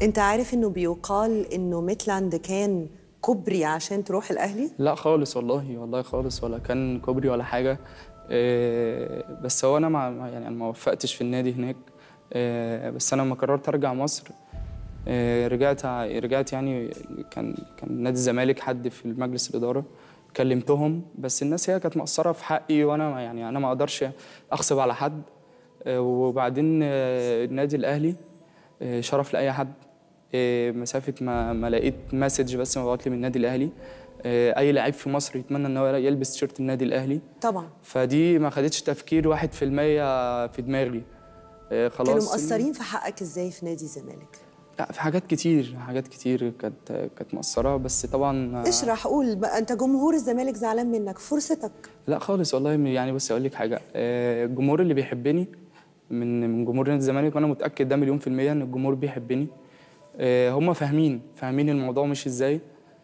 انت عارف انه بيقال انه ميتلاند كان كوبري عشان تروح الاهلي لا خالص والله والله خالص ولا كان كوبري ولا حاجه آه، بس هو انا ما ما- يعني أنا ما وفقتش في النادي هناك آه، بس انا لما قررت ارجع مصر آه، رجعت ع- رجعت يعني كان كان نادي الزمالك حد في مجلس الاداره كلمتهم بس الناس هي كانت مقصره في حقي وانا ما- يعني انا ما اقدرش اغصب على حد آه، وبعدين آه، النادي الاهلي آه، شرف لاي حد آه، مسافه ما ما لقيت مسج بس مبعوت لي من النادي الاهلي آه، اي لعيب في مصر يتمنى ان هو يلبس تيشيرت النادي الاهلي طبعا فدي ما خدتش تفكير واحد في المية في دماغي آه، خلاص كانوا مقصرين في حقك ازاي في نادي الزمالك لا في حاجات كتير حاجات كتير كانت كانت مقصرة بس طبعا آه، اشرح قول بقى انت جمهور الزمالك زعلان منك فرصتك لا خالص والله يعني بس اقول لك حاجة آه، الجمهور اللي بيحبني من من جمهور نادي الزمالك وانا متأكد ده مليون في المية ان الجمهور بيحبني آه، هم فاهمين فاهمين الموضوع مش ازاي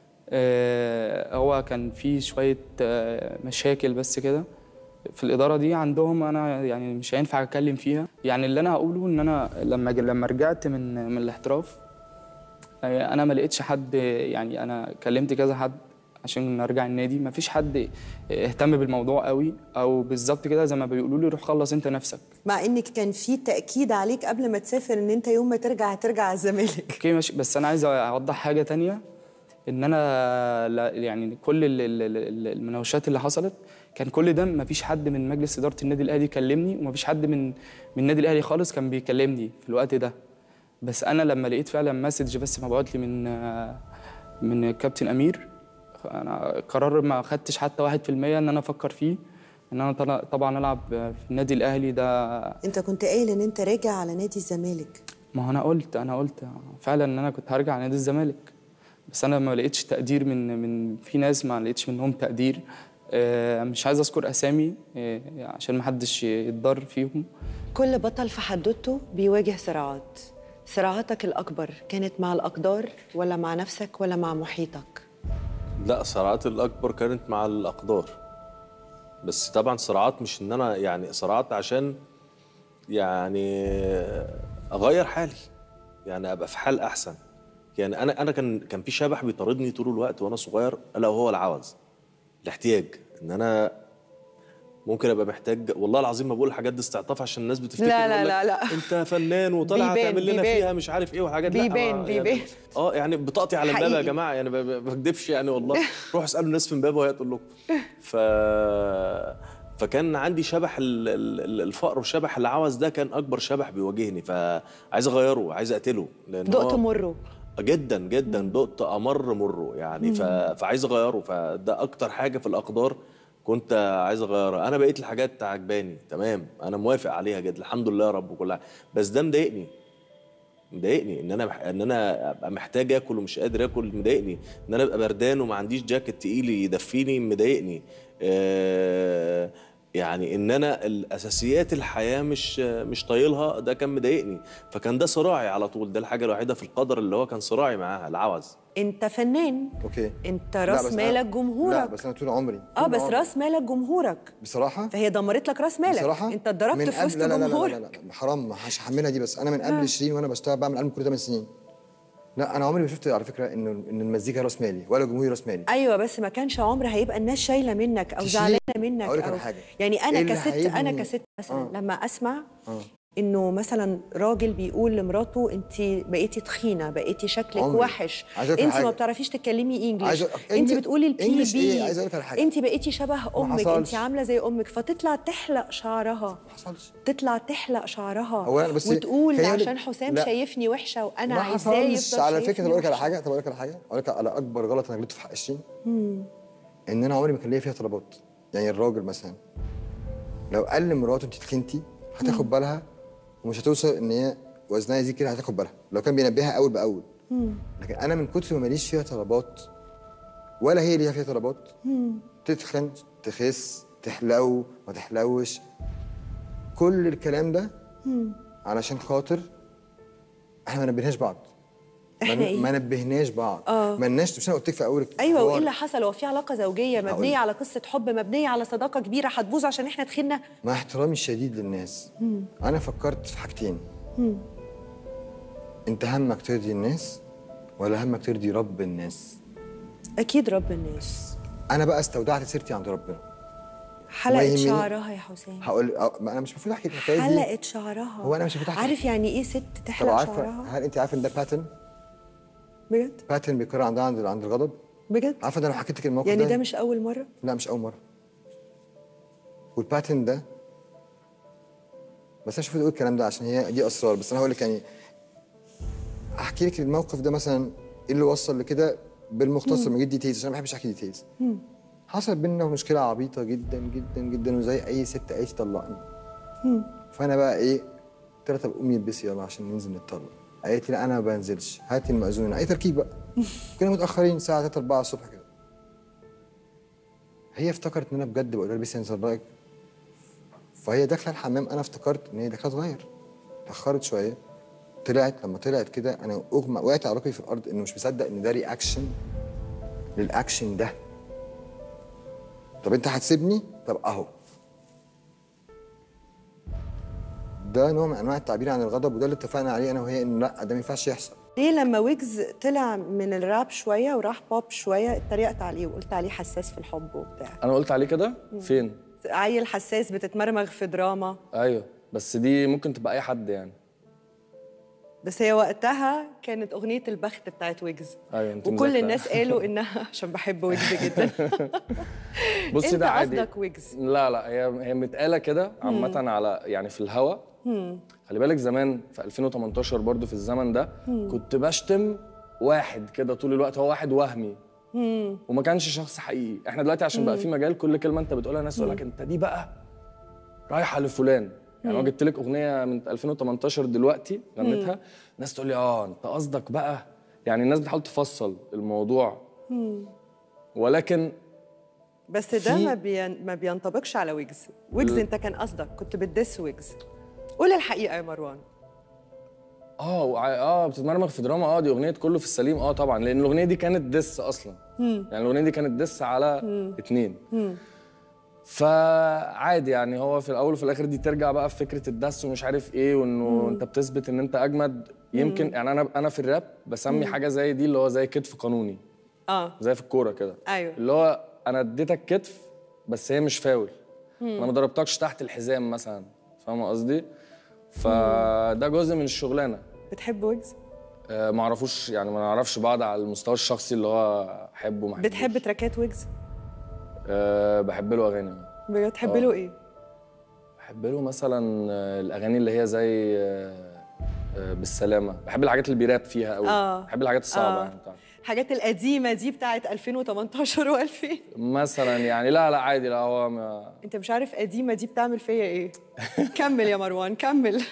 آه، هو كان في شوية آه، مشاكل بس كده في الإدارة دي عندهم أنا يعني مش هينفع أتكلم فيها يعني اللي أنا هقوله إن أنا لما لما رجعت من من الاحتراف آه، أنا ما لقيتش حد يعني أنا كلمت كذا حد عشان ارجع النادي ما فيش حد اهتم بالموضوع قوي او بالظبط كده زي ما بيقولوا لي روح خلص انت نفسك مع انك كان في تاكيد عليك قبل ما تسافر ان انت يوم ما ترجع هترجع على الزمالك اوكي ماشي بس انا عايز اوضح حاجه تانية ان انا لا- يعني كل ال- ال- ال- المناوشات اللي حصلت كان كل ده ما فيش حد من مجلس اداره النادي الاهلي كلمني وما فيش حد من من النادي الاهلي خالص كان بيكلمني في الوقت ده بس انا لما لقيت فعلا مسج بس مبعوت لي من من كابتن امير انا قرار ما خدتش حتى واحد في المية ان انا افكر فيه ان انا طلع- طبعا العب في النادي الاهلي ده انت كنت قايل ان انت راجع على نادي الزمالك ما هو انا قلت انا قلت فعلا ان انا كنت هرجع نادي الزمالك بس انا ما لقيتش تقدير من من في ناس ما لقيتش منهم تقدير آه، مش عايز اذكر اسامي آه، عشان ما حدش يتضر فيهم كل بطل في حدوته بيواجه صراعات صراعاتك الاكبر كانت مع الاقدار ولا مع نفسك ولا مع محيطك لا صراعات الأكبر كانت مع الأقدار بس طبعا صراعات مش إن أنا يعني صراعات عشان يعني أغير حالي يعني أبقى في حال أحسن يعني أنا أنا كان كان في شبح بيطاردني طول الوقت وأنا صغير ألا وهو العوز الاحتياج إن أنا ممكن ابقى محتاج والله العظيم ما بقول الحاجات دي استعطاف عشان الناس بتفتكر لا، لا، يقول لك لا، لا. انت فنان وطالع بيبان- هتعمل لنا بيبان. فيها مش عارف ايه وحاجات لا بيبان- ما- بيبان. يعني اه يعني بطاقتي على امبابه يا حقيقي. جماعه يعني ب- ب- ما بكدبش يعني والله روحوا اسالوا الناس في امبابه وهي تقول لكم ف فكان عندي شبح ال- ال- ال- الفقر وشبح العوز ده كان اكبر شبح بيواجهني فعايز اغيره عايز اقتله لان دقت هو- مره جدا جدا دقت امر مره يعني ف... فعايز اغيره فده اكتر حاجه في الاقدار كنت عايز اغيرها انا بقيت الحاجات عجباني تمام انا موافق عليها جدا الحمد لله يا رب وكل حاجه بس ده مضايقني مضايقني ان انا مح... ان انا ابقى محتاج اكل ومش قادر اكل مضايقني ان انا ابقى بردان وما عنديش جاكيت تقيل يدفيني مضايقني آه... يعني ان انا الاساسيات الحياه مش مش طايلها ده كان مضايقني فكان ده صراعي على طول ده الحاجه الوحيده في القدر اللي هو كان صراعي معاها العوز انت فنان اوكي انت لا، راس بس أنا- مالك لا جمهورك بس انا طول عمري اه طول بس عمري. راس مالك جمهورك بصراحه فهي دمرت لك راس مالك بصراحه انت اتضربت من في قبل- وسط لا لا لا لا, لا, جمهورك لا, لا حرام مش هحملها دي بس انا من قبل 20 وانا بشتغل بعمل البوم كل 8 سنين لا انا عمري ما شفت على فكره انه ان المزيكا راس مالي ولا جمهوري راس مالي ايوه بس ما كانش عمر هيبقى الناس شايله منك او تشيل. زعلانه منك أقول لك او على حاجة. يعني انا إيه اللي كست انا هيبني- كست مثلا آه. لما اسمع آه. انه مثلا راجل بيقول لمراته انت بقيتي تخينه بقيتي شكلك عمري. وحش عايز أقول لك انت على ما حاجة. بتعرفيش تتكلمي انجلش عايز أقول- انت إنجلش- بتقولي البي إنجلش بي إيه؟ عايز أقول لك على حاجة. انت بقيتي شبه امك انت حصلش. عامله زي امك فتطلع تحلق شعرها ما حصلش تطلع تحلق شعرها أولاً بس وتقول خليني أقول لك- عشان حسام لا. شايفني وحشه وانا ما عايزاه حصلش يفضل على فكره شايفني طب اقول لك على وحشة. حاجه طب اقول لك على حاجه اقول لك على اكبر غلط انا غلطته في حق 20 ان انا عمري ما كان ليا فيها طلبات يعني الراجل مثلا لو قال لمراته انت تخنتي هتاخد بالها ومش هتوصل ان هي وزنها يزيد كده هتاخد بالها لو كان بينبهها اول باول لكن انا من كتر ما ماليش فيها طلبات ولا هي ليها فيها طلبات تتخن تخس تحلو ما تحلوش كل الكلام ده علشان خاطر احنا ما نبهناش بعض إحنا ما- إيه؟ ما نبهناش بعض آه. ما لناش مش انا قلت لك في اول ايوه الحوار. وايه اللي حصل هو في علاقه زوجيه مبنيه هقولك. على قصه حب مبنيه على صداقه كبيره هتبوظ عشان احنا تخنا مع احترامي الشديد للناس انا فكرت في حاجتين انت همك ترضي الناس ولا همك ترضي رب الناس اكيد رب الناس انا بقى استودعت سيرتي عند ربنا ما حلقت يهمني. شعرها يا حسين هقول أه، ما انا مش المفروض احكي الحكايه دي حلقت شعرها هو أنا مش المفروض أحكي. عارف يعني ايه ست طب تحلق عارفه شعرها هل انت عارفه ان ده باترن بجد باترن بيكرر عندها عند عند الغضب بجد عارفه انا لو حكيت لك الموقف يعني ده ده مش اول مره لا مش اول مره والباترن ده بس انا مش المفروض اقول الكلام ده عشان هي دي اسرار بس انا هقول لك يعني احكي لك الموقف ده مثلا ايه اللي وصل لكده بالمختصر من غير ديتيلز عشان ما بحبش احكي ديتيلز حصل بينا مشكله عبيطه جدا جدا جدا وزي اي ست قالت طلقني فانا بقى ايه قلت لها طب قومي البسي يلا عشان ننزل نتطلق قالت لي لا انا ما بنزلش هاتي المأذون اي تركيب بقى كنا متاخرين الساعه 3 4 الصبح كده هي افتكرت ان انا بجد بقول لها البسي انزل رايك فهي داخله الحمام انا افتكرت ان هي داخله تغير اتاخرت شويه طلعت لما طلعت كده انا اغمى وقعت على ركبي في الارض انه مش مصدق ان ده رياكشن للاكشن ده طب انت هتسيبني طب اهو ده نوع من انواع التعبير عن الغضب وده اللي اتفقنا عليه انا وهي انه لا ده ما ينفعش يحصل ليه لما ويجز طلع من الراب شويه وراح بوب شويه اتريقت عليه وقلت عليه حساس في الحب وبتاع انا قلت عليه كده فين عيل حساس بتتمرمغ في دراما ايوه بس دي ممكن تبقى اي حد يعني بس هي وقتها كانت اغنيه البخت بتاعت ويجز ايوه انت وكل مذاكرة. الناس قالوا انها عشان بحب ويجز جدا بصي انت ده عادي قصدك ويجز لا لا هي هي متقاله كده عامه على يعني في الهوا خلي بالك زمان في 2018 برضو في الزمن ده كنت بشتم واحد كده طول الوقت هو واحد وهمي وما كانش شخص حقيقي احنا دلوقتي عشان بقى في مجال كل كلمه انت بتقولها ناس تقول لك انت دي بقى رايحه لفلان يعني لو جبت لك اغنيه من 2018 دلوقتي غنيتها ناس تقول لي اه انت قصدك بقى يعني الناس بتحاول تفصل الموضوع ولكن بس ده في- ما بين... ما بينطبقش على ويجز ويجز انت كان قصدك كنت بتدس ويجز قول الحقيقه يا مروان اه وع- اه بتتمرمغ في دراما اه دي اغنيه كله في السليم اه طبعا لان الاغنيه دي كانت دس اصلا يعني الاغنيه دي كانت دس على اتنين فعادي يعني هو في الاول وفي الاخر دي ترجع بقى في فكره الدس ومش عارف ايه وانه انت بتثبت ان انت اجمد يمكن يعني انا انا في الراب بسمي حاجه زي دي اللي هو زي كتف قانوني اه زي في الكوره كده ايوه اللي هو انا اديتك كتف بس هي مش فاول انا ما ضربتكش تحت الحزام مثلا فاهم قصدي فده جزء من الشغلانه بتحب ويجز آه، ما اعرفوش يعني ما نعرفش بعض على المستوى الشخصي اللي هو احبه ما بتحب أحبوش. تراكات ويجز أه بحب له اغاني بتحب آه. له ايه بحب له مثلا آه، الاغاني اللي هي زي آه، آه، بالسلامه بحب الحاجات اللي بيراب فيها قوي آه. بحب الحاجات الصعبه آه. يعني بتاعته. الحاجات القديمه دي بتاعت 2018 و2000 مثلا يعني لا لا عادي لا هو ما انت مش عارف قديمه دي بتعمل فيا ايه كمل يا مروان كمل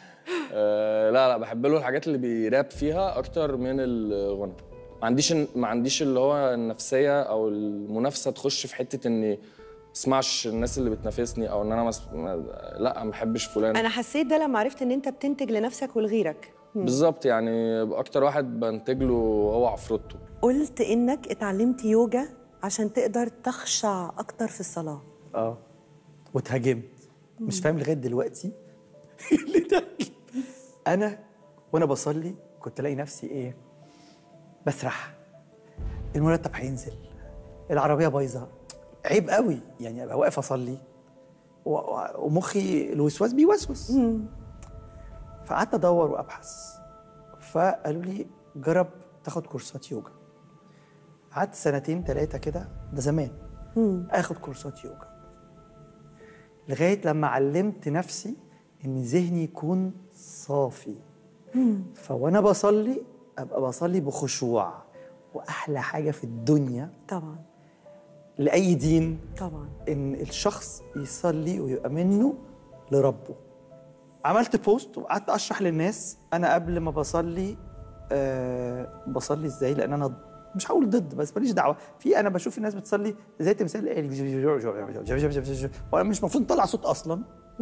آه لا لا بحب له الحاجات اللي بيراب فيها اكتر من الغنى ما عنديش ما عنديش اللي هو النفسيه او المنافسه تخش في حته اني اسمعش الناس اللي بتنافسني او ان انا مس... ما- لا ما بحبش فلان انا حسيت ده لما عرفت ان انت بتنتج لنفسك ولغيرك بالظبط يعني اكتر واحد بنتج له هو عفروتو قلت انك اتعلمت يوجا عشان تقدر تخشع اكتر في الصلاه اه واتهاجمت مش فاهم لغايه دلوقتي اللي ده انا وانا بصلي كنت الاقي نفسي ايه بسرح المرتب هينزل العربيه بايظه عيب قوي يعني ابقى واقف اصلي و- و- ومخي الوسواس بيوسوس فقعدت ادور وابحث فقالوا لي جرب تاخد كورسات يوجا قعدت سنتين ثلاثه كده ده زمان اخد كورسات يوجا لغايه لما علمت نفسي ان ذهني يكون صافي فوانا بصلي ابقى بصلي بخشوع واحلى حاجه في الدنيا طبعا لاي دين طبعا ان الشخص يصلي ويبقى منه لربه عملت بوست وقعدت اشرح للناس انا قبل ما بصلي أه بصلي ازاي لان انا مش هقول ضد بس ماليش دعوه في انا بشوف الناس بتصلي زي تمثال آلي وانا مش المفروض نطلع صوت اصلا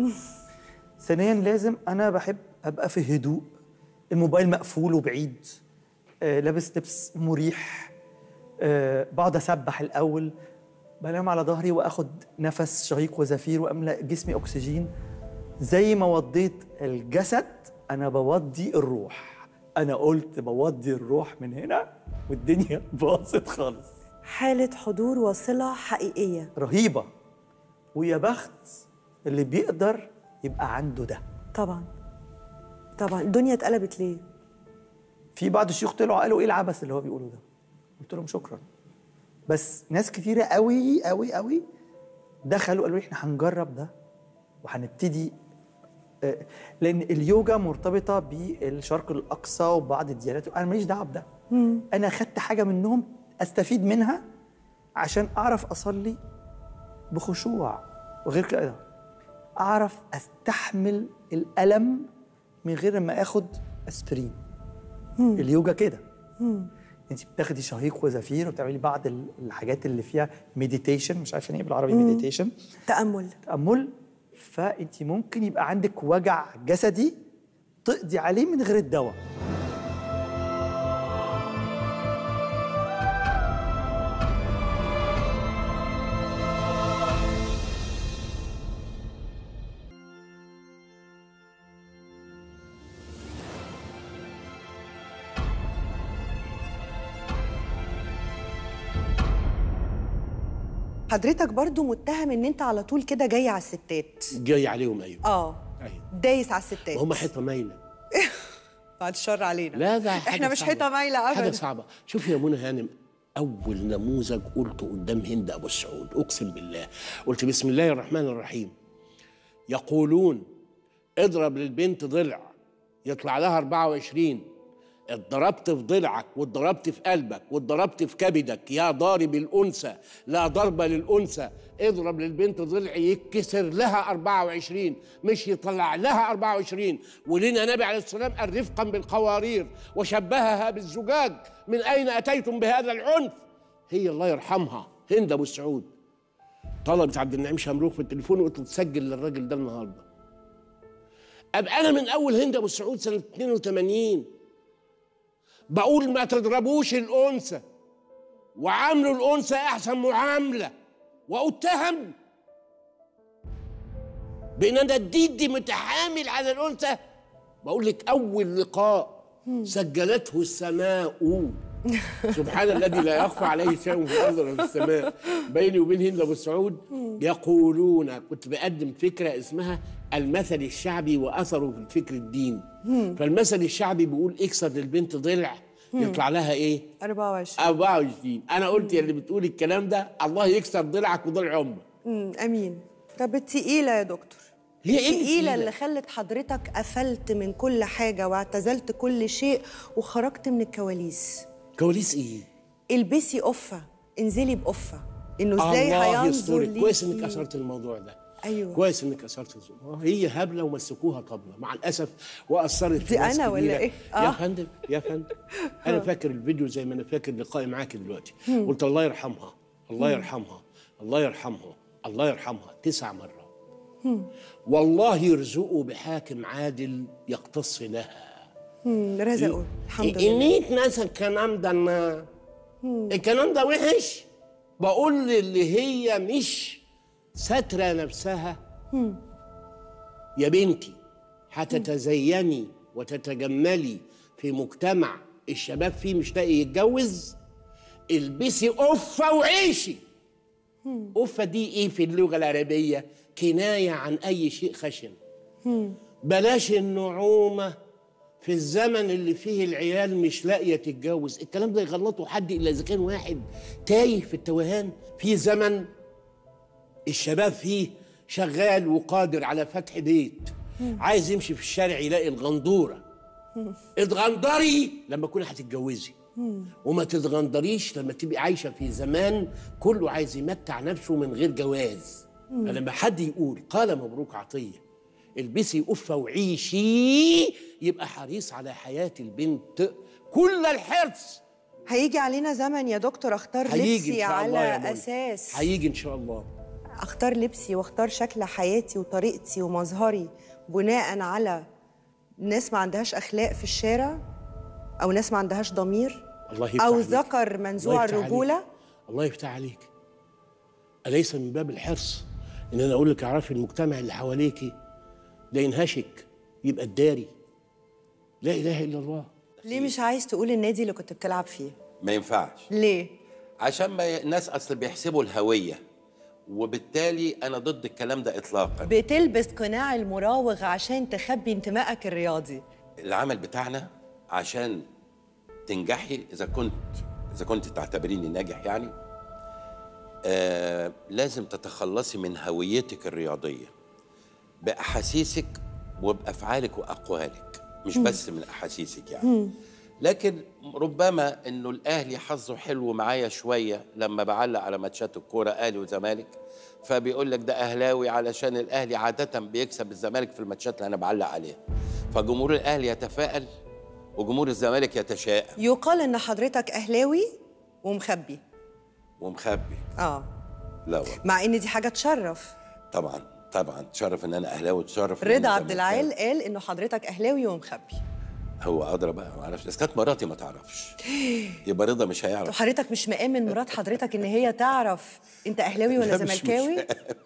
ثانيا لازم انا بحب ابقى في هدوء الموبايل مقفول وبعيد آه لابس لبس مريح آه بقعد اسبح الاول بنام على ظهري واخد نفس شهيق وزفير واملا جسمي اكسجين زي ما وضيت الجسد انا بوضي الروح انا قلت بودي الروح من هنا والدنيا باظت خالص حالة حضور وصلة حقيقية رهيبه ويا بخت اللي بيقدر يبقى عنده ده طبعا طبعا الدنيا اتقلبت ليه؟ في بعض الشيوخ طلعوا قالوا ايه العبث اللي هو بيقوله ده قلت لهم شكرا بس ناس كتيره قوي قوي قوي دخلوا قالوا لي احنا هنجرب ده وهنبتدي آه، لان اليوجا مرتبطه بالشرق الاقصى وبعض الديانات انا ماليش دعوه بده انا خدت حاجه منهم استفيد منها عشان اعرف اصلي بخشوع وغير كده اعرف استحمل الالم من غير ما اخد اسبرين اليوجا كده انت بتاخدي شهيق وزفير وبتعملي بعض ال- الحاجات اللي فيها مديتيشن مش عارفه ايه بالعربي مديتيشن تأمل تامل فانت ممكن يبقى عندك وجع جسدي تقضي عليه من غير الدواء حضرتك برضو متهم ان انت على طول كده جاي على الستات جاي عليهم ايوه اه ايوه دايس على الستات هم حيطه مايله بعد الشر علينا لا ده حاجة احنا مش صعبة. حيطه مايله حاجه ابدا صعبه شوف يا منى هانم اول نموذج قلته قدام هند ابو السعود اقسم بالله قلت بسم الله الرحمن الرحيم يقولون اضرب للبنت ضلع يطلع لها 24 اتضربت في ضلعك واتضربت في قلبك واتضربت في كبدك يا ضارب الانثى لا ضرب للانثى اضرب للبنت ضلع يتكسر لها 24 مش يطلع لها 24 ولنا نبي عليه السلام قال رفقا بالقوارير وشبهها بالزجاج من اين اتيتم بهذا العنف هي الله يرحمها هند ابو السعود طلبت عبد النعيم شمروخ في التليفون وقلت له تسجل للراجل ده النهارده ابقى انا من اول هند ابو السعود سنه 82 بقول ما تضربوش الانثى وعاملوا الانثى احسن معامله واتهم بان انا الديد متحامل على الانثى بقول لك اول لقاء سجلته السماء سبحان الذي لا يخفى عليه شيء في الارض ولا في السماء بيني وبين هند ابو السعود يقولون كنت بقدم فكره اسمها المثل الشعبي واثره في الفكر الديني فالمثل الشعبي بيقول اكسر للبنت ضلع يطلع لها ايه 24 24 انا قلت يا اللي بتقول الكلام ده الله يكسر ضلعك وضلع امك امم امين طب التقيله يا دكتور هي ايه التقيله التقيلة؟ اللي خلت حضرتك قفلت من كل حاجه واعتزلت كل شيء وخرجت من الكواليس كواليس ايه البسي قفه انزلي بقفه انه ازاي الله هينظر يسترك كويس انك ليكي. اثرت الموضوع ده أيوة. كويس انك اثرت الموضوع هي هبله ومسكوها طبله مع الاسف واثرت في دي ناس أنا ولا كبيرة. إيه؟ يا آه. فندم يا فندم انا فاكر الفيديو زي ما انا فاكر لقائي معاك دلوقتي قلت الله يرحمها الله يرحمها الله يرحمها الله يرحمها تسع مرات والله يرزقه بحاكم عادل يقتص لها مم، رزقه الحمد لله إنيت ناس الكلام ده أنا الكلام ده وحش بقول اللي هي مش ساترة نفسها يا بنتي هتتزيني وتتجملي في مجتمع الشباب فيه مش لاقي يتجوز البسي قفة وعيشي قفة دي ايه في اللغة العربية كناية عن أي شيء خشن بلاش النعومة في الزمن اللي فيه العيال مش لاقية تتجوز الكلام ده يغلطه حد إلا إذا كان واحد تايه في التوهان في زمن الشباب فيه شغال وقادر على فتح بيت عايز يمشي في الشارع يلاقي الغندورة اتغندري لما تكوني هتتجوزي وما تتغندريش لما تبقي عايشة في زمان كله عايز يمتع نفسه من غير جواز فلما حد يقول قال مبروك عطية البسي قفة وعيشي يبقى حريص على حياة البنت كل الحرص هيجي علينا زمن يا دكتور اختار هيجي لبسي إن شاء على الله يا منى. اساس هيجي إن شاء الله اختار لبسي واختار شكل حياتي وطريقتي ومظهري بناء على ناس ما عندهاش اخلاق في الشارع او ناس ما عندهاش ضمير الله يفتح او عليك. ذكر منزوع الله يفتح الرجوله عليك. الله يفتح عليك أليس من باب الحرص إن أنا أقول لك اعرفي المجتمع اللي حواليكي ده ينهشك يبقى الداري لا إله إلا الله ليه مش عايز تقول النادي اللي كنت بتلعب فيه ما ينفعش ليه عشان ما ي- الناس اصل بيحسبوا الهويه وبالتالي انا ضد الكلام ده اطلاقا بتلبس قناع المراوغ عشان تخبي انتمائك الرياضي العمل بتاعنا عشان تنجحي اذا كنت اذا كنت تعتبريني ناجح يعني آه لازم تتخلصي من هويتك الرياضيه باحاسيسك وبافعالك واقوالك مش بس من احاسيسك يعني لكن ربما انه الاهلي حظه حلو معايا شويه لما بعلق على ماتشات الكوره اهلي وزمالك فبيقول لك ده اهلاوي علشان الاهلي عاده بيكسب الزمالك في الماتشات اللي انا بعلق عليها فجمهور الاهلي يتفائل وجمهور الزمالك يتشائم يقال ان حضرتك اهلاوي ومخبي ومخبي اه لا والله مع ان دي حاجه تشرف طبعا طبعا تشرف ان انا اهلاوي تشرف إن رضا أنا عبد زملكاوي. العال قال انه حضرتك اهلاوي ومخبي هو ادرى بقى ما اعرفش بس كانت مراتي ما تعرفش يبقى رضا مش طب هيعرف حضرتك مش مآمن مرات حضرتك ان هي تعرف انت اهلاوي ولا لا، مش- مش زملكاوي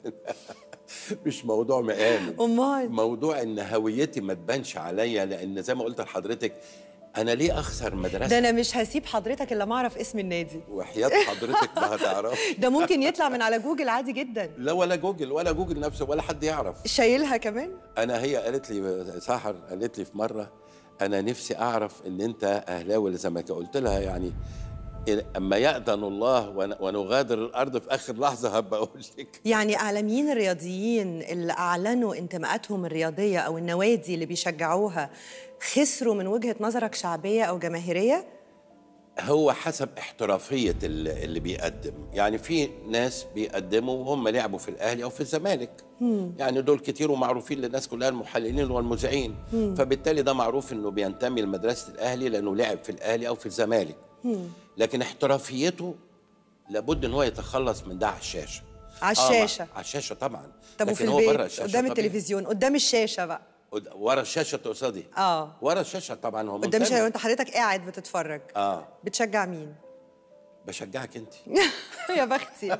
مش موضوع مآمن امال موضوع ان هويتي ما تبانش عليا لان زي ما قلت لحضرتك انا ليه اخسر ده مدرسه انا مش هسيب حضرتك الا ما اعرف اسم النادي وحياه حضرتك ما هتعرف ده ممكن يطلع من على جوجل عادي جدا لا ولا جوجل ولا جوجل نفسه ولا حد يعرف شايلها كمان انا هي قالت لي سحر قالت لي في مره انا نفسي اعرف ان انت اهلاوي ولا زملكاوي قلت لها يعني إن- اما يأذن الله ون- ونغادر الارض في اخر لحظه هبقى اقول لك يعني اعلاميين الرياضيين اللي اعلنوا انتماءاتهم الرياضيه او النوادي اللي بيشجعوها خسروا من وجهه نظرك شعبيه او جماهيريه هو حسب احترافية ال- اللي بيقدم يعني في ناس بيقدموا وهم لعبوا في الأهلي أو في الزمالك يعني دول كتير ومعروفين للناس كلها المحللين والمذيعين فبالتالي ده معروف إنه بينتمي لمدرسة الأهلي لأنه لعب في الأهلي أو في الزمالك لكن احترافيته لابد إن هو يتخلص من ده على الشاشة على آه، الشاشة. على الشاشة طبعا طب وفي لكن هو بره البيت الشاشة قدام طبيعي. التلفزيون قدام الشاشه بقى قد- ورا الشاشة تقصدي اه ورا الشاشة طبعا هو قدام منتمي. الشاشه وانت حضرتك قاعد بتتفرج اه بتشجع مين بشجعك انت يا بختي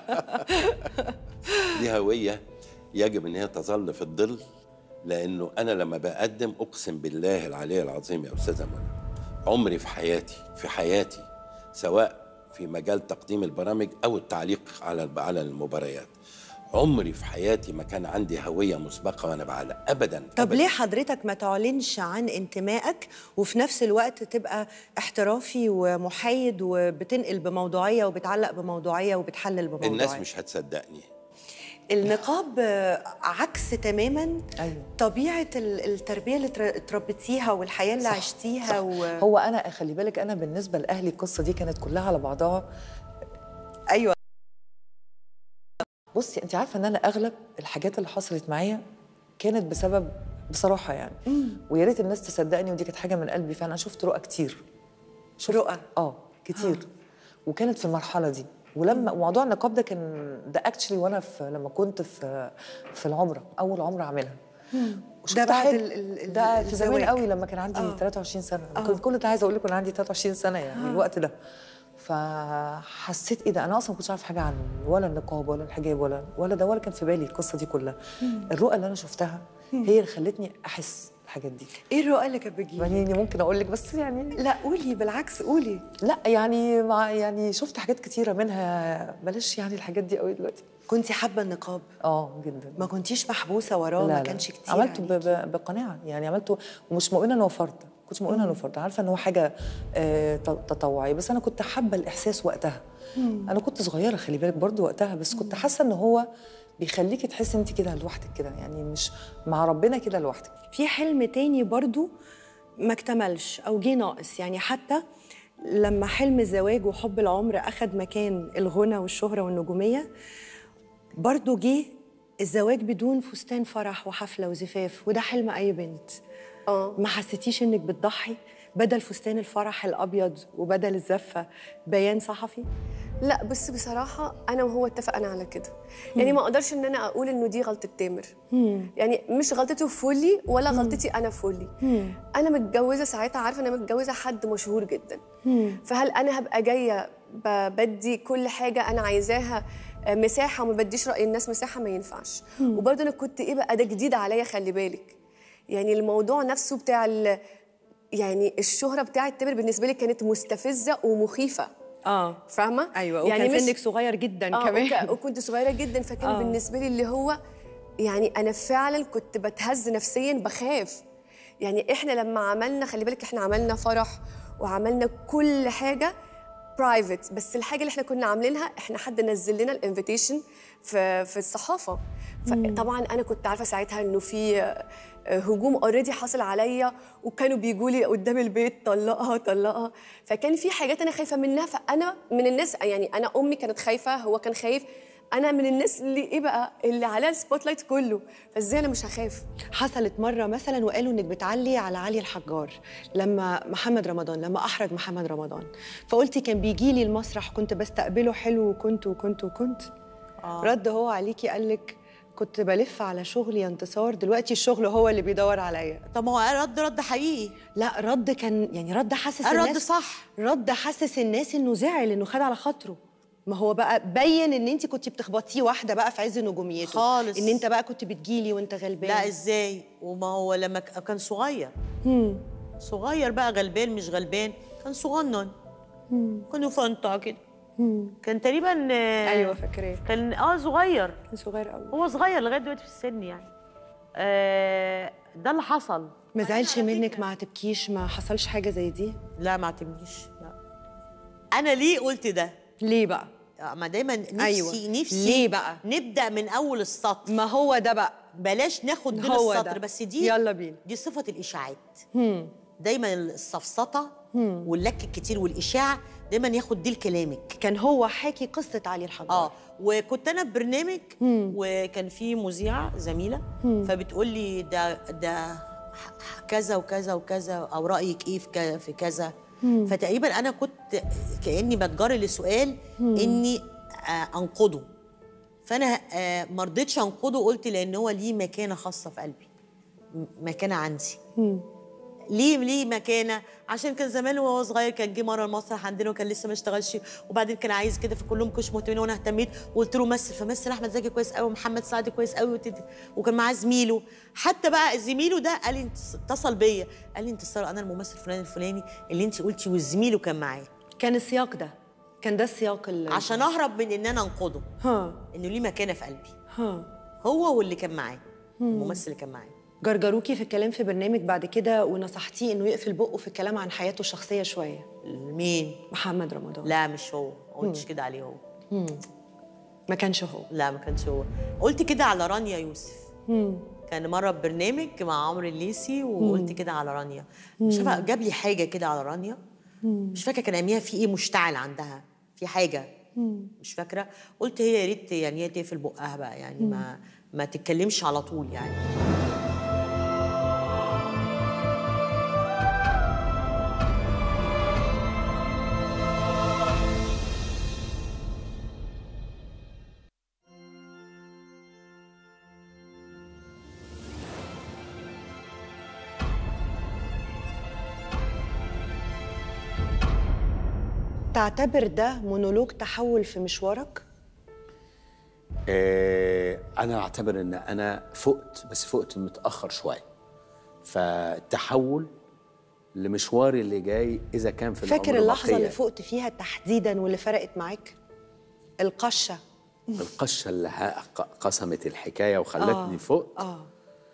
دي هوية يجب ان هي تظل في الظل لانه انا لما بقدم اقسم بالله العلي العظيم يا استاذه منى عمري في حياتي في حياتي سواء في مجال تقديم البرامج او التعليق على على المباريات عمري في حياتي ما كان عندي هويه مسبقه وانا بعلق ابدا طب أبداً. ليه حضرتك ما تعلنش عن انتمائك وفي نفس الوقت تبقى احترافي ومحايد وبتنقل بموضوعيه وبتعلق بموضوعيه وبتحلل بموضوعيه الناس مش هتصدقني النقاب آه، عكس تماما أيوة. طبيعه ال- التربيه اللي تر- اتربيتيها والحياه اللي صح، عشتيها صح. و... هو انا خلي بالك انا بالنسبه لاهلي القصه دي كانت كلها على بعضها ايوه بصي انت عارفه ان انا اغلب الحاجات اللي حصلت معايا كانت بسبب بصراحه يعني ويا ريت الناس تصدقني ودي كانت حاجه من قلبي فعلا انا شفت رؤى كتير شفت رؤى؟ اه كتير وكانت في المرحله دي ولما موضوع النقاب ده كان ده اكشلي وانا في لما كنت في في العمره اول عمره اعملها وشفت ده بعد حاجة- ال- ال- ال- ده في زمان الزواج. قوي لما كان عندي آه. 23 سنه كنت كل اللي عايزه اقول لكم انا عندي 23 سنه يعني الوقت ده فحسيت ايه ده انا اصلا ما كنتش عارف حاجه عن ولا النقاب ولا الحجاب ولا ولا ده ولا كان في بالي القصه دي كلها الرؤى اللي انا شفتها هي اللي خلتني احس الحاجات دي ايه الرؤى اللي كانت بتجيلك؟ يعني ممكن اقول لك بس يعني لا قولي بالعكس قولي لا يعني مع يعني شفت حاجات كتيره منها بلاش يعني الحاجات دي قوي دلوقتي كنتي حابه النقاب اه جدا ما كنتيش محبوسه وراه لا ما لا. كانش كتير عملته ب- عليكي. ب- بقناعه يعني عملته ومش مؤمنه انه فرض كنت مؤمنه انه فرض عارفه ان هو حاجه آه، ت- تطوعي بس انا كنت حابه الاحساس وقتها انا كنت صغيره خلي بالك برضو وقتها بس كنت حاسه ان هو بيخليكي تحسي انت كده لوحدك كده يعني مش مع ربنا كده لوحدك في حلم تاني برضو ما اكتملش او جه ناقص يعني حتى لما حلم الزواج وحب العمر اخذ مكان الغنى والشهره والنجوميه برضو جه الزواج بدون فستان فرح وحفله وزفاف وده حلم اي بنت اه ما حسيتيش انك بتضحي بدل فستان الفرح الابيض وبدل الزفه بيان صحفي لا بس بصراحة أنا وهو اتفقنا على كده يعني ما أقدرش إن أنا أقول إنه دي غلطة تامر يعني مش غلطته فولي ولا غلطتي أنا فولي أنا متجوزة ساعتها عارفة أنا متجوزة حد مشهور جدا فهل أنا هبقى جاية ب- بدي كل حاجة أنا عايزاها آه، مساحة وما بديش رأي الناس مساحة ما ينفعش وبرضه أنا كنت إيه بقى ده جديد عليا خلي بالك يعني الموضوع نفسه بتاع ال- يعني الشهره بتاعت تامر بالنسبه لي كانت مستفزه ومخيفه اه فاهمه ايوه وكان يعني مش- سنك صغير جدا آه كمان وك- وكنت صغيره جدا فكان آه. آه. بالنسبه لي اللي هو يعني انا فعلا كنت بتهز نفسيا بخاف يعني احنا لما عملنا خلي بالك احنا عملنا فرح وعملنا كل حاجه برايفت بس الحاجه اللي احنا كنا عاملينها احنا حد نزل لنا الانفيتيشن في في الصحافه فطبعا انا كنت عارفه ساعتها انه في آه، هجوم اوريدي حاصل عليا وكانوا بيجوا لي قدام البيت طلقها طلقها فكان في حاجات انا خايفه منها فانا من الناس يعني انا امي كانت خايفه هو كان خايف انا من الناس اللي ايه بقى اللي عليها السبوت لايت كله فازاي انا مش هخاف حصلت مرة مثلا وقالوا انك بتعلي على علي الحجار لما محمد رمضان لما احرج محمد رمضان فقلتي كان بيجي لي المسرح كنت بستقبله حلو وكنت وكنت وكنت آه. رد هو عليكي قال لك كنت بلف على شغلي يا انتصار دلوقتي الشغل هو اللي بيدور عليا طب ما هو رد رد حقيقي لا رد كان يعني رد حاسس الرد الناس صح. رد حاسس الناس انه زعل انه خد على خاطره ما هو بقى بين ان انت كنت بتخبطيه واحده بقى في عز نجوميته خالص. ان انت بقى كنت بتجيلي وانت غلبان لا ازاي وما هو لما ك- كان صغير مم. صغير بقى غلبان مش غلبان كان صغنن كان يفنطع كده كان تقريبا آه، ايوه فاكراه كان اه صغير كان صغير قوي هو صغير لغايه دلوقتي في السن يعني آه ده اللي حصل ما زعلش منك ما تبكيش ما حصلش حاجه زي دي لا ما عتبنيش لا انا ليه قلت ده ليه بقى آه، ما دايما نفسي أيوة. نفسي ليه بقى؟ نبدا من اول السطر ما هو ده بقى بلاش ناخد بين هو السطر ده. بس دي يلا بينا. دي صفه الاشاعات هم. دايما السفسطه واللك الكتير والاشاعه دايما ياخد دي لكلامك كان هو حاكي قصه علي الحجار اه وكنت انا في برنامج وكان في مذيعه زميله فبتقول لي ده ده ح- ح- كذا وكذا وكذا او رايك ايه في ك- في كذا فتقريبا انا كنت كاني بتجري لسؤال اني آه، انقده فانا آه، ما رضيتش انقده قلت لان هو ليه مكانه خاصه في قلبي م- مكانه عندي ليه ليه مكانه عشان كان زمان وهو صغير كان جه مره المسرح عندنا وكان لسه ما اشتغلش وبعدين كان عايز كده فكلهم كانوا مهتمين وانا اهتميت وقلت له مثل فمثل احمد زكي كويس قوي ومحمد سعد كويس قوي وتد- وكان معاه زميله حتى بقى زميله ده قال لي انت اتصل بيا قال لي انتصار انا الممثل الفلاني الفلاني اللي انت قلتي وزميله كان معاه كان السياق ده كان ده السياق اللي عشان اهرب من ان انا انقده ها انه ليه مكانه في قلبي ها هو واللي كان معاه الممثل اللي كان معاه جرجروكي في الكلام في برنامج بعد كده ونصحتيه انه يقفل بقه في الكلام عن حياته الشخصيه شويه مين محمد رمضان لا مش هو ما قلتش كده عليه هو ما كانش هو لا ما كانش هو قلت كده على رانيا يوسف كان مره ببرنامج مع عمرو الليسي وقلت كده على رانيا مش عارفه جاب لي حاجه كده على رانيا مش فاكره كان اياميها في ايه مشتعل عندها في حاجه مش فاكره قلت هي يا ريت يعني هي تقفل بقها بقى يعني ما ما تتكلمش على طول يعني تعتبر ده مونولوج تحول في مشوارك آه، انا اعتبر ان انا فقت بس فقت متاخر شويه فالتحول لمشواري اللي جاي اذا كان في فاكر العمر اللحظه بقية. اللي فقت فيها تحديدا واللي فرقت معاك القشه القشه اللي ها- ق- قسمت الحكايه وخلتني آه. فقت اه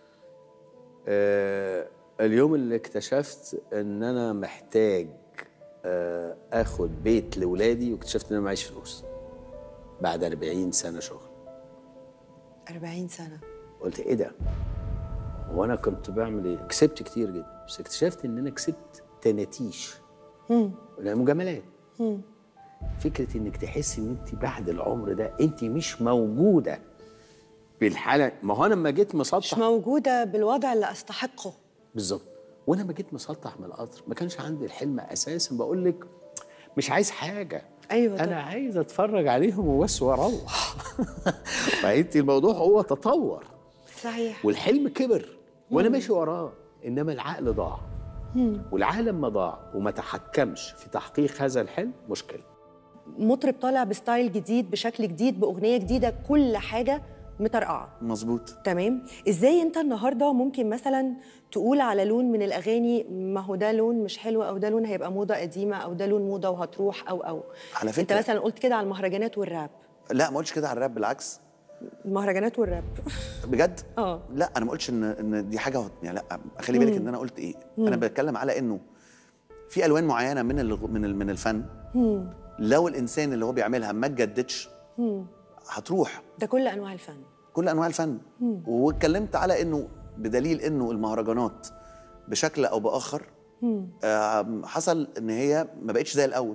آه اليوم اللي اكتشفت ان انا محتاج آه اخد بيت لاولادي واكتشفت ان انا معيش فلوس بعد 40 سنه شغل 40 سنه قلت ايه ده؟ هو انا كنت بعمل ايه؟ كسبت كتير جدا بس اكتشفت ان انا كسبت تناتيش لا مجاملات فكره انك تحسي ان انت بعد العمر ده انت مش موجوده بالحاله ما هو انا لما جيت مش مسطح موجوده بالوضع اللي استحقه بالظبط وانا لما جيت مسطح من القطر ما كانش عندي الحلم اساسا بقول لك مش عايز حاجه ايوه انا طبعا عايز اتفرج عليهم وبس واروح فانت الموضوع هو تطور صحيح والحلم كبر وانا ماشي وراه انما العقل ضاع والعقل لما ضاع وما تحكمش في تحقيق هذا الحلم مشكله مطرب طالع بستايل جديد بشكل جديد باغنيه جديده كل حاجه مطرقعه مظبوط تمام ازاي انت النهارده ممكن مثلا تقول على لون من الاغاني ما هو ده لون مش حلو او ده لون هيبقى موضه قديمه او ده لون موضه وهتروح او او على انت فكرة- مثلا قلت كده على المهرجانات والراب لا ما قلتش كده على الراب بالعكس المهرجانات والراب بجد اه لا انا ما قلتش ان ان دي حاجه يعني لا خلي بالك ان انا قلت ايه انا بتكلم على انه في الوان معينه من الغ- من ال- من الفن لو الانسان اللي هو بيعملها ما اتجددش هتروح ده كل انواع الفن كل انواع الفن واتكلمت على انه بدليل انه المهرجانات بشكل او باخر آه، حصل ان هي ما بقتش زي الاول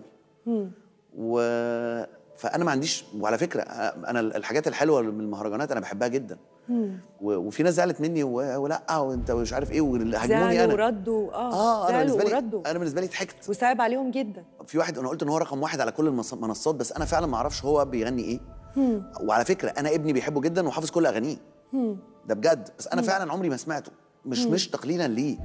و فانا ما عنديش وعلى فكره انا الحاجات الحلوه من المهرجانات انا بحبها جدا و- وفي ناس زعلت مني و- ولا وانت مش عارف ايه وهاجموني زعلوا انا وردوا اه, اه انا زعلوا بالنسبه وردوا لي انا بالنسبه لي ضحكت وصعب عليهم جدا في واحد انا قلت ان هو رقم واحد على كل المنص- المنصات بس انا فعلا ما اعرفش هو بيغني ايه وعلى فكره انا ابني بيحبه جدا وحافظ كل اغانيه ده بجد بس انا فعلا عمري ما سمعته مش مش تقليلا ليه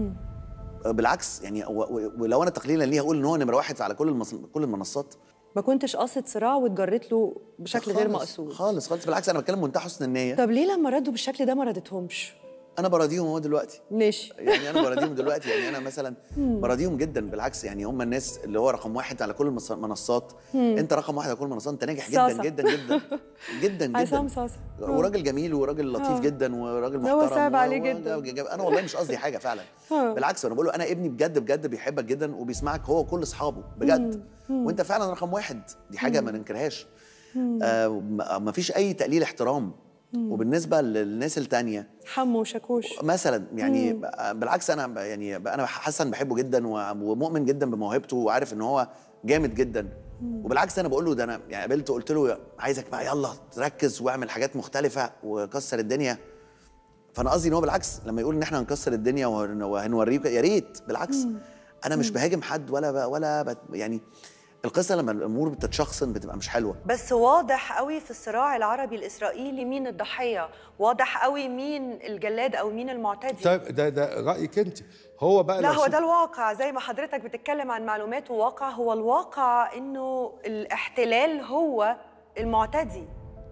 بالعكس يعني و- و- ولو انا تقليلا ليه هقول ان هو نمره واحد على كل المص... كل المنصات ما كنتش قاصد صراع واتجريت له بشكل غير خالص- مقصود خالص خالص بالعكس انا بتكلم منتهى حسن النيه طب ليه لما ردوا بالشكل ده ما ردتهمش انا براضيهم هو دلوقتي ماشي يعني انا براضيهم دلوقتي يعني انا مثلا براضيهم جدا بالعكس يعني هم الناس اللي هو رقم واحد على كل المص- المنصات انت رقم واحد على كل المنصات انت ناجح جدا صاصة. جدا جدا جدا عصام جدا صاصة وراجل جميل وراجل لطيف آه. جدا وراجل هو محترم صعب و- عليه و- جدا. وجاب- انا والله مش قصدي حاجه فعلا آه. بالعكس انا بقول له انا ابني بجد بجد بيحبك جدا وبيسمعك هو وكل اصحابه بجد وانت فعلا رقم واحد دي حاجه ما ننكرهاش آه ما ما فيش اي تقليل احترام وبالنسبه للناس التانيه حمو وشاكوش مثلا يعني بالعكس انا ب- يعني ب- انا حسن بحبه جدا و- ومؤمن جدا بموهبته وعارف ان هو جامد جدا وبالعكس انا بقول له ده انا يعني قابلته قلت له عايزك بقى يلا تركز واعمل حاجات مختلفه وكسر الدنيا فانا قصدي ان هو بالعكس لما يقول ان احنا هنكسر الدنيا وهن- وهنوريك يا ريت بالعكس انا مش بهاجم حد ولا ب- ولا بت يعني القصه لما الامور بتتشخصن بتبقى مش حلوه بس واضح قوي في الصراع العربي الاسرائيلي مين الضحيه واضح قوي مين الجلاد او مين المعتدي طيب ده ده رايك انت هو بقى لا لو هو شوف- ده الواقع زي ما حضرتك بتتكلم عن معلومات وواقع هو الواقع انه الاحتلال هو المعتدي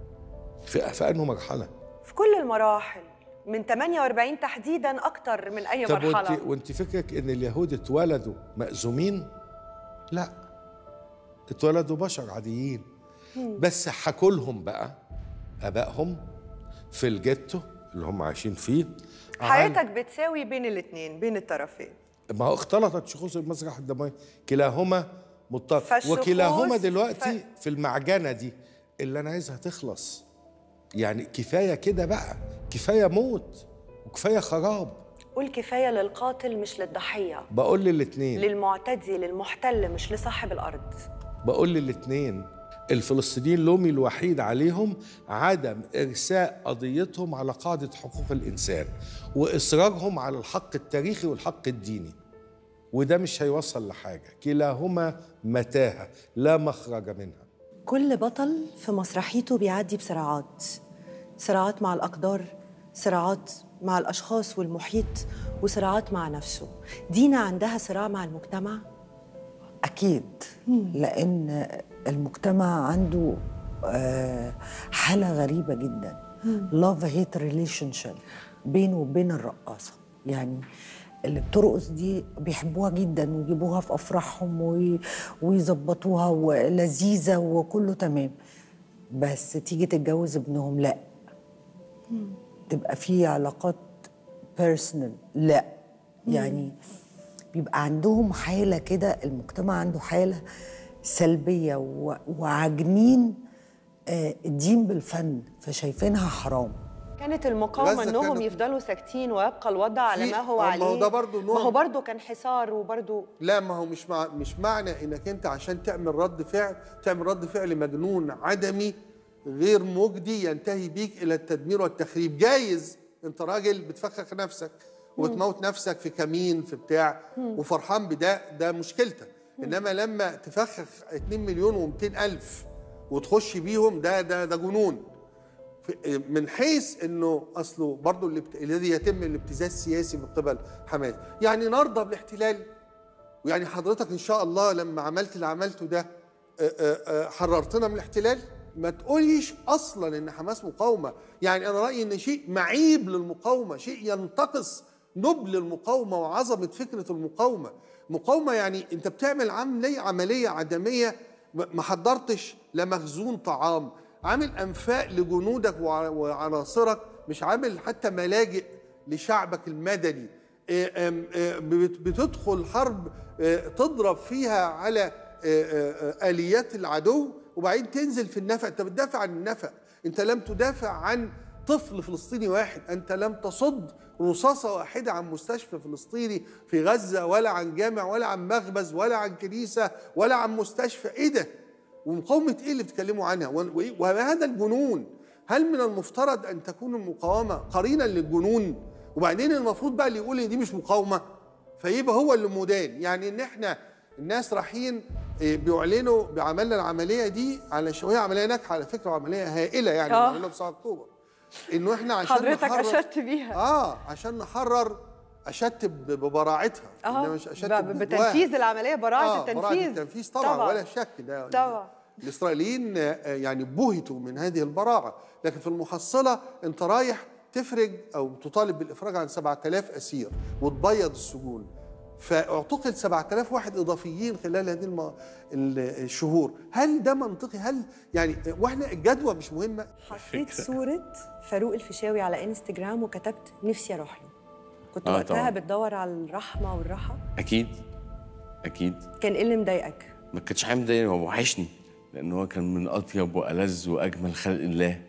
في في انه مرحله في كل المراحل من 48 تحديدا اكتر من اي طب مرحله وانت وانت فكرك ان اليهود اتولدوا مأزومين؟ لا اتولدوا بشر عاديين بس حكوا لهم بقى ابائهم في الجيتو اللي هم عايشين فيه عن- حياتك بتساوي بين الاثنين بين الطرفين ما هو اختلطت شخوص المسرح الدموي كلاهما مضطر فالشخوص وكلاهما دلوقتي ف- في المعجنه دي اللي انا عايزها تخلص يعني كفايه كده بقى كفايه موت وكفايه خراب قول كفايه للقاتل مش للضحيه بقول للاتنين للمعتدي للمحتل مش لصاحب الارض بقول للاتنين الفلسطينيين لومي الوحيد عليهم عدم إرساء قضيتهم على قاعدة حقوق الإنسان وإصرارهم على الحق التاريخي والحق الديني وده مش هيوصل لحاجة كلاهما متاهة لا مخرج منها كل بطل في مسرحيته بيعدي بصراعات صراعات مع الأقدار صراعات مع الأشخاص والمحيط وصراعات مع نفسه دينا عندها صراع مع المجتمع أكيد لأن المجتمع عنده آه، حالة غريبة جدا لاف هيت ريليشن شيب بينه وبين الرقاصة يعني اللي بترقص دي بيحبوها جدا ويجيبوها في أفراحهم وي- ويظبطوها ولذيذة وكله تمام بس تيجي تتجوز ابنهم لا تبقى في علاقات بيرسونال لا يعني بيبقى عندهم حالة كده المجتمع عنده حالة سلبية و- وعاجنين آه، الدين بالفن فشايفينها حرام كانت المقاومة غزة انهم كانت- يفضلوا ساكتين ويبقى الوضع على في- ما هو آه، عليه ما هو ده برضو نوع- ما هو برضه كان حصار وبرضه لا ما هو مش مع مش معنى انك انت عشان تعمل رد فعل تعمل رد فعل مجنون عدمي غير مجدي ينتهي بيك الى التدمير والتخريب جايز انت راجل بتفخخ نفسك وبتموت نفسك في كمين في بتاع وفرحان بده ده مشكلتك انما لما تفخخ 2 مليون و200 الف وتخش بيهم ده ده ده جنون في- من حيث انه اصله برضه الابت- الذي يتم الابتزاز السياسي من قبل حماس يعني نرضى بالاحتلال ويعني حضرتك ان شاء الله لما عملت اللي عملته ده آه، آه، آه، حررتنا من الاحتلال ما تقوليش اصلا ان حماس مقاومه يعني انا رايي ان شيء معيب للمقاومه شيء ينتقص نبل المقاومه وعظمه فكره المقاومه مقاومه يعني انت بتعمل عمليه عمليه عدميه ما ما حضرتش لا مخزون طعام عامل انفاق لجنودك وع- وعناصرك مش عامل حتى ملاجئ لشعبك المدني إيه، أم، إيه، بت- بتدخل حرب إيه، تضرب فيها على إيه، إيه، اليات العدو وبعدين تنزل في النفق انت بتدافع عن النفق انت لم تدافع عن طفل فلسطيني واحد انت لم تصد رصاصة واحدة عن مستشفى فلسطيني في غزة ولا عن جامع ولا عن مخبز ولا عن كنيسة ولا عن مستشفى ايه ده ومقاومة ايه اللي بتتكلموا عنها و- وإيه- وهذا الجنون هل من المفترض ان تكون المقاومة قرينا للجنون وبعدين المفروض بقى اللي يقول ان دي مش مقاومة فيبقى هو اللي مدان يعني ان احنا الناس رايحين إيه، بيعلنوا بعملنا العمليه دي على وهي عمليه ناجحه على فكره وعمليه هائله يعني آه. عملنا في 9 اكتوبر انه احنا عشان حضرتك نحرر أشدت بيها. اه عشان نحرر اشدت ب- ببراعتها اه إنما مش أشدت ب- بجواها. بتنفيذ العمليه براعه آه التنفيذ براعة التنفيذ طبعا, طبعا ولا شك ده طبعا الاسرائيليين آه، يعني بهتوا من هذه البراعه لكن في المحصله انت رايح تفرج او تطالب بالافراج عن 7000 اسير وتبيض السجون فاعتقل 7000 واحد اضافيين خلال هذه الم... ال- الشهور هل ده منطقي هل يعني واحنا الجدوى مش مهمه حطيت صوره فاروق الفيشاوي على انستجرام وكتبت نفسي اروح له كنت آه وقتها طبعاً. بتدور على الرحمه والراحه اكيد اكيد كان ايه اللي مضايقك ما كانش حاجه مضايقني هو وحشني لان هو كان من اطيب والذ واجمل خلق الله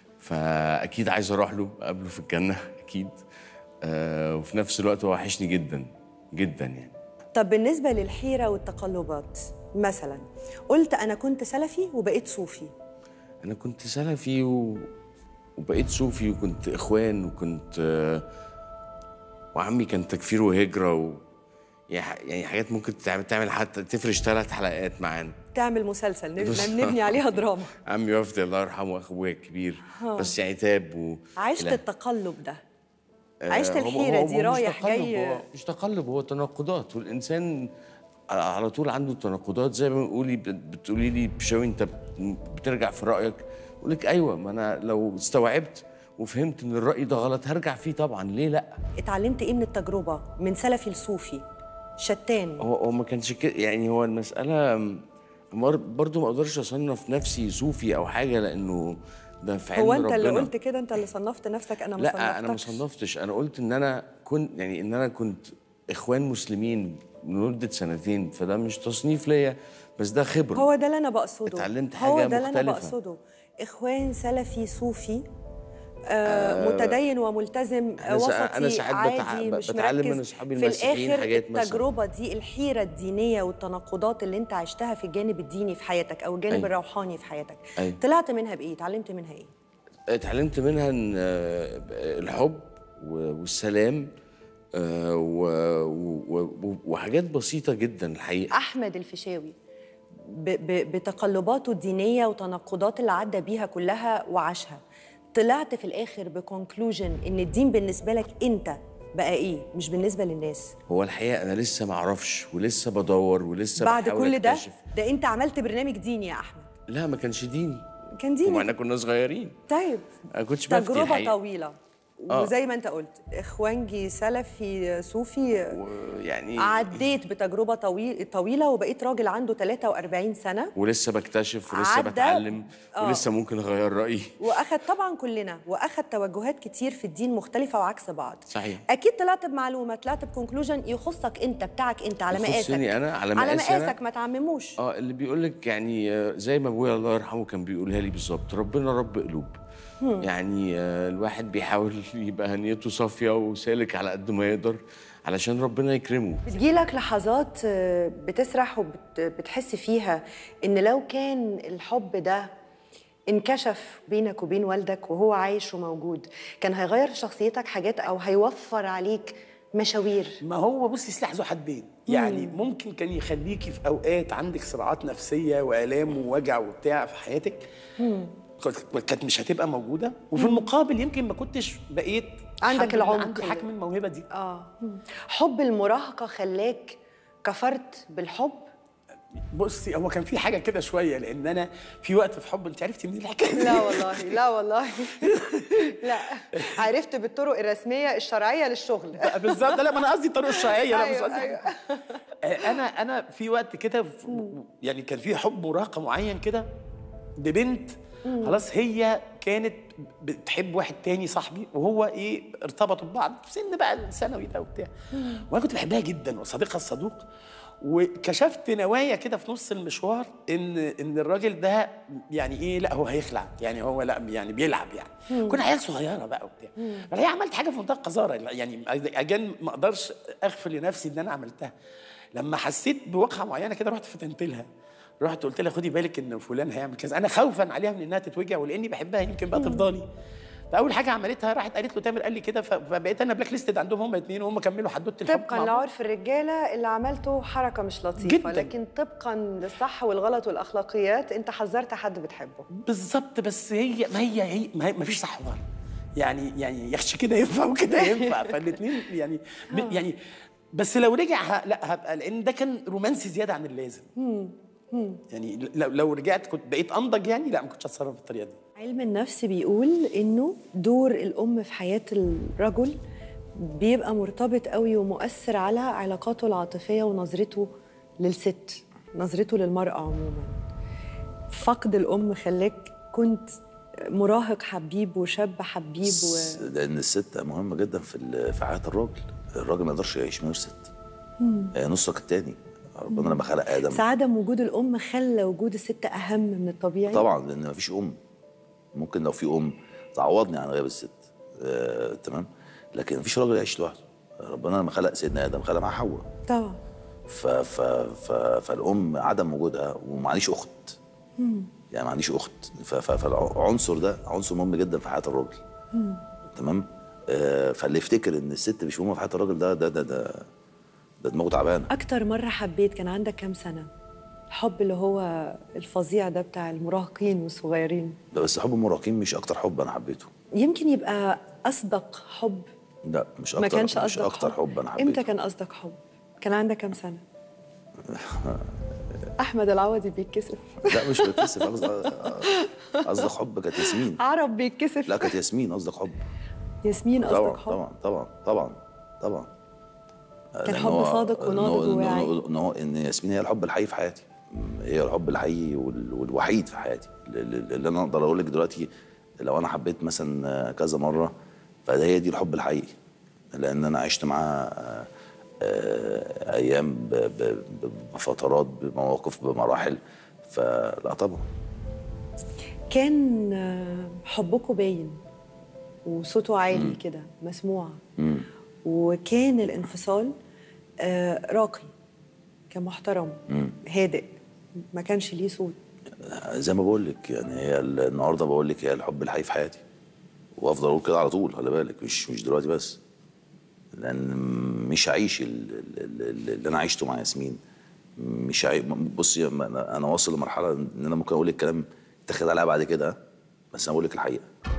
فاكيد عايز اروح له اقابله في الجنه اكيد آه وفي نفس الوقت هو وحشني جدا جدا يعني طب بالنسبه للحيره والتقلبات مثلا قلت انا كنت سلفي وبقيت صوفي انا كنت سلفي و... وبقيت صوفي وكنت اخوان وكنت آه، وعمي كان تكفير وهجره و... يعني يعني حاجات ممكن تعمل تعمل حتى تفرش ثلاث حلقات معانا تعمل مسلسل نب- بص. نبني عليها دراما عمي وفدي الله يرحمه اخويا الكبير ها. بس يعني تاب و عشت إلى- التقلب ده آه، عشت هو- الحيره هو- دي هو مش رايح تقلب، جاي هو مش تقلب هو تناقضات والانسان على- على طول عنده تناقضات زي ما بتقولي بتقولي لي بشوي انت بت- بترجع في رايك اقول لك ايوه ما انا لو استوعبت وفهمت ان الراي ده غلط هرجع فيه طبعا ليه لا اتعلمت ايه من التجربه من سلفي لصوفي شتان هو هو ما كانش كده يعني هو المساله مر- برضو ما اقدرش اصنف نفسي صوفي او حاجه لانه ده في علم هو انت اللي ربنا. قلت كده انت اللي صنفت نفسك انا ما لا انا ما صنفتكش. صنفتش انا قلت ان انا كنت يعني ان انا كنت اخوان مسلمين لمده سنتين فده مش تصنيف ليا بس ده خبره هو ده اللي انا بقصده اتعلمت هو حاجة ده اللي انا مختلفة. بقصده اخوان سلفي صوفي آه متدين وملتزم آه أنا سا- وسطي أنا ساعات بتع- عادي مش بتعلم مركز من أصحابي في المسيحيين الاخر حاجات مثلاً. التجربه دي الحيره الدينيه والتناقضات اللي انت عشتها في الجانب الديني في حياتك او الجانب أيوة. الروحاني في حياتك أيوة. طلعت منها بايه اتعلمت منها ايه اتعلمت منها ان آه، الحب و- والسلام آه، و- و- و- وحاجات بسيطه جدا الحقيقه احمد الفيشاوي ب- ب- بتقلباته الدينيه وتناقضات اللي عدى بيها كلها وعاشها طلعت في الاخر بكونكلوجن ان الدين بالنسبه لك انت بقى ايه مش بالنسبه للناس هو الحقيقه انا لسه ما اعرفش ولسه بدور ولسه بعد بحاول كل ده أكتشف. ده انت عملت برنامج ديني يا احمد لا ما كانش ديني كان ديني واحنا كنا صغيرين طيب انا كنتش بفتي تجربه الحقيقة. طويله آه. وزي ما انت قلت اخوانجي سلفي صوفي يعني عديت بتجربه طويل طويله وبقيت راجل عنده 43 سنه ولسه بكتشف ولسه عدى- بتعلم آه. ولسه ممكن اغير رايي واخد طبعا كلنا واخد توجهات كتير في الدين مختلفه وعكس بعض صحيح اكيد طلعت بمعلومه طلعت بكونكلوجن يخصك انت بتاعك انت على مقاسك يخصني أنا، على على مقاسي أنا. مقاسك ما تعمموش اه اللي بيقول لك يعني آه، زي ما ابويا الله يرحمه كان بيقولها لي بالظبط ربنا رب قلوب هم. يعني آه، الواحد بيحاول يبقى نيته صافيه وسالك على قد ما يقدر علشان ربنا يكرمه بتجيلك لحظات آه، بتسرح وبتحس فيها ان لو كان الحب ده انكشف بينك وبين والدك وهو عايش وموجود كان هيغير في شخصيتك حاجات او هيوفر عليك مشاوير ما هو بصي سلاح ذو حدين يعني ممكن كان يخليكي في اوقات عندك صراعات نفسيه والام ووجع وبتاع في حياتك كنت- كانت مش هتبقى موجوده وفي المقابل يمكن ما كنتش بقيت عندك الحمد لله العمق عندي اللي- حجم الموهبه دي اه حب المراهقه خلاك كفرت بالحب بصي هو كان في حاجه كده شويه لان انا في وقت في حب انت عرفتي منين الحكايه دي؟ لا والله لا والله لا عرفت بالطرق الرسميه الشرعيه للشغل بالظبط لا ما انا قصدي الطرق الشرعيه لا مش أيوة، قصدي أيوة. آه، انا انا في وقت كده في- يعني كان في حب مراهقه معين كده ببنت مم. خلاص هي كانت بتحب واحد تاني صاحبي وهو ايه ارتبطوا ببعض في سن بقى الثانوي ده وبتاع وانا كنت بحبها جدا وصديقها الصدوق وكشفت نوايا كده في نص المشوار ان ان الراجل ده يعني ايه لا هو هيخلع يعني هو لا يعني بيلعب يعني مم. كنا عيال صغيره بقى وبتاع فهي عملت حاجه في منتهى القذاره يعني اجان ما اقدرش اغفر لنفسي ان انا عملتها لما حسيت بواقعه معينه كده رحت فتنت لها رحت قلت لها خدي بالك ان فلان هيعمل كذا انا خوفا عليها من انها تتوجع ولاني بحبها يمكن بقى تفضلي فاول حاجه عملتها راحت قالت له تامر قال لي كده ف- فبقيت انا بلاك ليستد عندهم هم الاثنين وهم كملوا حدوته الحب طبقا مع بعض. لعرف الرجاله اللي عملته حركه مش لطيفه جداً. لكن طبقا للصح والغلط والاخلاقيات انت حذرت حد بتحبه بالظبط بس هي ما هي هي ما, هي ما فيش صح وغلط يعني يعني يخش كده ينفع وكده ينفع فالاثنين يعني ب- يعني بس لو رجع ه- لا هبقى لان ده كان رومانسي زياده عن اللازم مم. مم. يعني لو لو رجعت كنت بقيت انضج يعني لا ما كنتش هتصرف بالطريقه دي علم النفس بيقول انه دور الام في حياه الرجل بيبقى مرتبط قوي ومؤثر على علاقاته العاطفيه ونظرته للست نظرته للمراه عموما فقد الام خلاك كنت مراهق حبيب وشاب حبيب و... لان الست مهمه جدا في ال- في حياه الراجل الراجل ما يقدرش يعيش من غير ست مم. هي نصك التاني ربنا لما خلق ادم سعادة وجود الأم خلى وجود الست أهم من الطبيعي طبعا لان ما فيش ام ممكن لو في ام تعوضني عن غياب الست آه، تمام لكن ما فيش راجل يعيش لوحده ربنا لما خلق سيدنا ادم خلق مع حواء طبعا ف ف ف فالام عدم وجودها ومعليش اخت مم. يعني ما عنديش اخت ف- ف- فالعنصر ده عنصر مهم جدا في حياه الراجل مم. تمام آه، فاللي يفتكر ان الست مش مهمه في حياه الراجل ده ده ده ده, ده دماغه تعبانه أكتر مرة حبيت كان عندك كام سنة؟ الحب اللي هو الفظيع ده بتاع المراهقين والصغيرين ده بس حب المراهقين مش اكتر حب انا حبيته يمكن يبقى أصدق حب لا مش ما اكتر كانش مش أصدق اكتر حب انا حبيته إمتى كان أصدق حب؟ كان عندك كام سنة؟ أحمد العوضي بيتكسف لا مش بتكسف قصدك قصدك حب كانت ياسمين عرب بيتكسف لا كانت ياسمين قصدك حب ياسمين طبعا قصدك حب طبعا طبعا طبعا طبعا كان لأن حب هو- صادق إن وناضج هو- إن وواعي. هو- ان هو ان ياسمين هي الحب الحقيقي في حياتي هي الحب الحقيقي وال- والوحيد في حياتي اللي اللي انا اقدر اقول لك دلوقتي لو انا حبيت مثلا كذا مره فده هي دي الحب الحقيقي لان انا عشت معاها آه، ايام ب- ب- ب- بفترات بمواقف بمراحل فلا طبعا كان آه، حبكم باين وصوته عالي كده مسموع مم. وكان الانفصال آه، راقي كان محترم مم. هادئ ما كانش ليه صوت زي ما بقول لك يعني هي ال- النهارده بقول لك هي الحب الحقيقي في حياتي وافضل اقول كده على طول خلي بالك مش مش دلوقتي بس لان مش هعيش ال- ال- ال- اللي انا عشته مع ياسمين مش عاي... بصي انا أنا واصل لمرحله ان انا ممكن اقول الكلام يتاخد عليها بعد كده بس انا بقول لك الحقيقه